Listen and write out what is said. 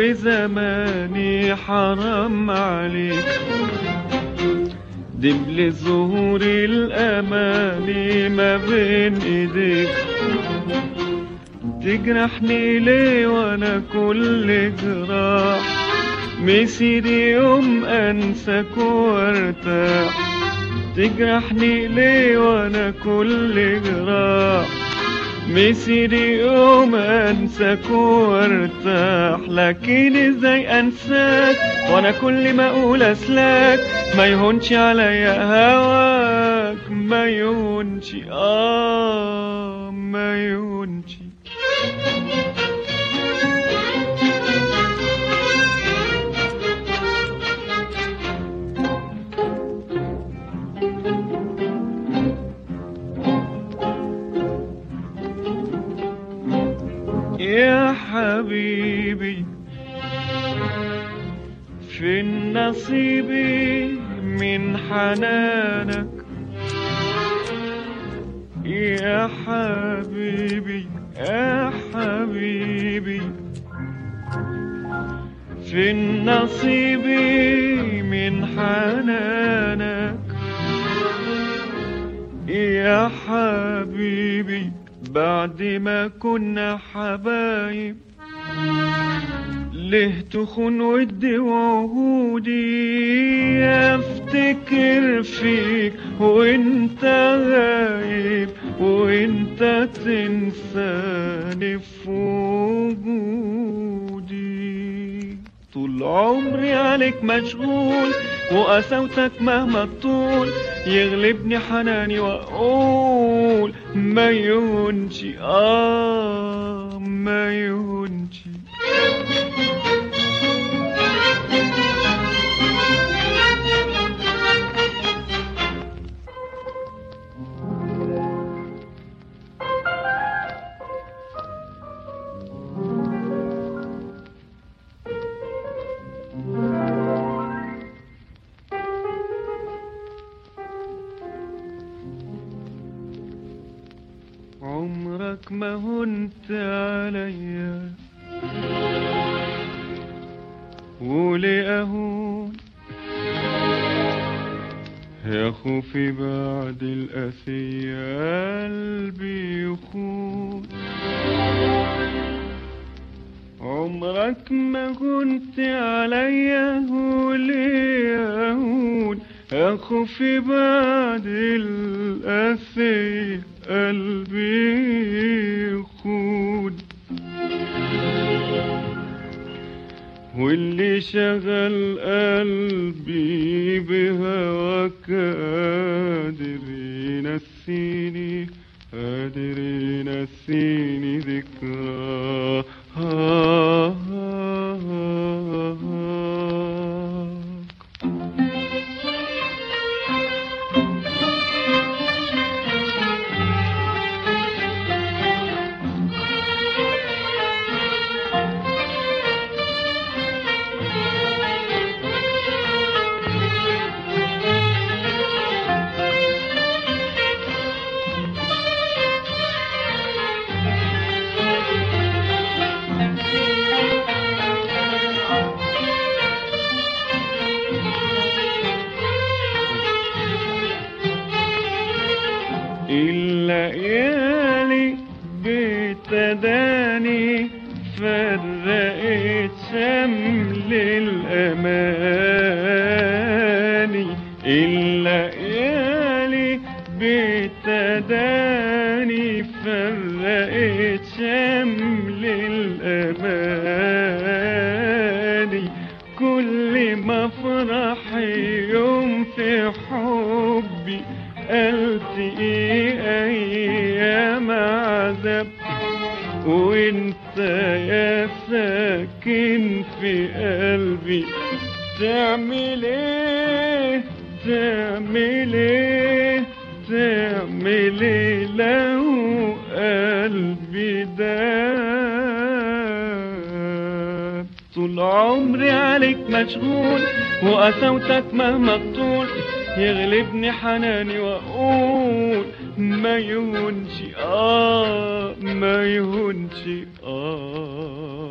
وزماني حرام عليك دبل ظهور الأماني ما بين إيديك تجرحني ليه وانا كل جراح مسير يوم انساك وارتاح تجرحني ليه وانا كل جراح مسير يوم انساك وارتاح لكن ازاي انساك وانا كل ما اقول اسلاك ما يهونش عليا هواك ما يهونش اه ما يهونش يا حبيبي في النصيب من حنانك يا حبيبي يا حبيبي في النصيب من حنانك يا حبيبي بعد ما كنا حبايب ليه تخون ودي وعهودي افتكر فيك وانت غايب وانت تنساني في وجودي طول عمري عليك مشغول وقساوتك مهما تطول يغلبني حناني واقول ما يهونش اه ما يهونش عمرك ما هنت عليا وليه اهون يا خوفي بعد القاسية قلبي يخون عمرك ما كنت عليا وليه اهون يا خوفي بعد القاسية قلبي يخون واللي شغل قلبي بهواك قادر ينسيني قادر ينسيني ذكرى الليالي بتداني فرقت شمل الأماني الليالي بتداني فرقت شمل الأماني كل ما افرح يوم في حبي التقي ايام عذاب وانت يا ساكن في قلبي تعمل ايه تعمل ايه تعمل ايه لو قلبي داب طول عمري عليك مشغول وقساوتك مهما تطول يغلبني حناني واقول ما يهونش اه ما يهونش اه